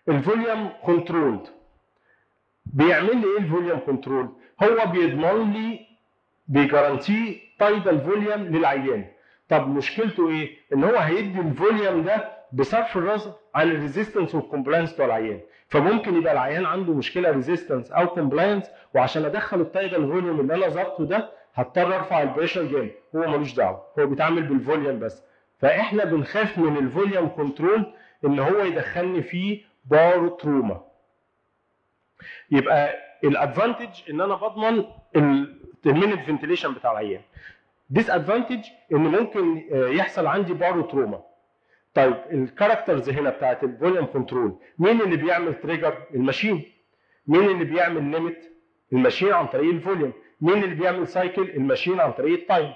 الفوليوم كنترولد بيعمل لي ايه الفوليوم كنترول هو بيضمن لي بيجارانتي تايدال فوليوم للعيان طب مشكلته ايه ان هو هيدي الفوليوم ده بصرف النظر عن الريزيستنس والكومبلاينس بتوع العيان فممكن يبقى العيان عنده مشكله ريزيستنس او كومبلاينس وعشان ادخل التايدال فوليوم اللي انا ظبطه ده هضطر ارفع البريشر جامد هو ملوش دعوه هو بيتعامل بالفوليوم بس فاحنا بنخاف من الفوليوم كنترول ان هو يدخلني فيه بارو تروما يبقى الادفانتج ان انا بضمن المينت فنتيليشن بتاع العيان ديس ادفانتج ان ممكن يحصل عندي بارو تروما طيب الكاركترز هنا بتاعت الفوليوم كنترول مين اللي بيعمل تريجر الماشين مين اللي بيعمل ليميت الماشين عن طريق الفوليوم مين اللي بيعمل سايكل الماشين عن طريق التايم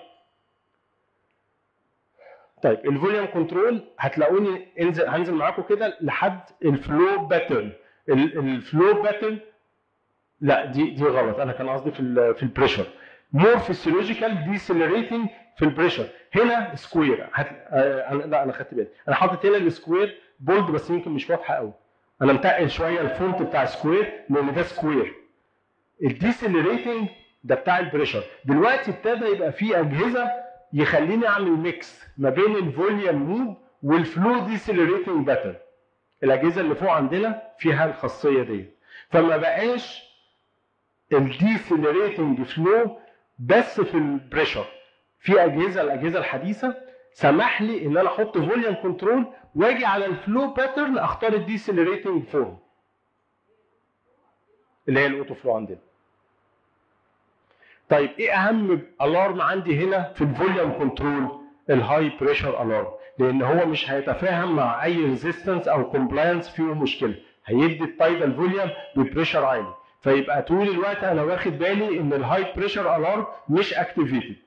طيب الفوليوم كنترول هتلاقوني انزل هنزل معاكم كده لحد الفلو باترن الفلو باترن لا دي دي غلط انا كان قصدي في ال في البريشر مور فيسيولوجيكال ديسلريتنج في البريشر هنا سكوير هت... آه لا انا خدت بالي انا حاطط هنا السكوير بولد بس يمكن مش واضحه قوي انا متقل شويه الفونت بتاع سكوير لان ده سكوير الديسلريتنج ده بتاع البريشر دلوقتي ابتدى يبقى في اجهزه يخليني اعمل ميكس ما بين الفوليوم مود والفلو ديسلريتنج باترن الاجهزه اللي فوق عندنا فيها الخاصيه دي فما بقاش الديسلريتنج فلو بس في البريشر في اجهزه الاجهزه الحديثه سمح لي ان انا احط فوليوم كنترول واجي على الفلو باترن اختار الديسلريتنج فورم اللي هي الاوتو فلو عندنا طيب ايه اهم الارم عندي هنا في الفوليوم كنترول الهاي بريشر الارم لان هو مش هيتفاهم مع اي ريزيستنس او كومبلاينس فيه مشكله هيدي التايدال فوليوم ببريشر عالي فيبقى طول الوقت انا واخد بالي ان الهاي بريشر الارم مش اكتيفيتد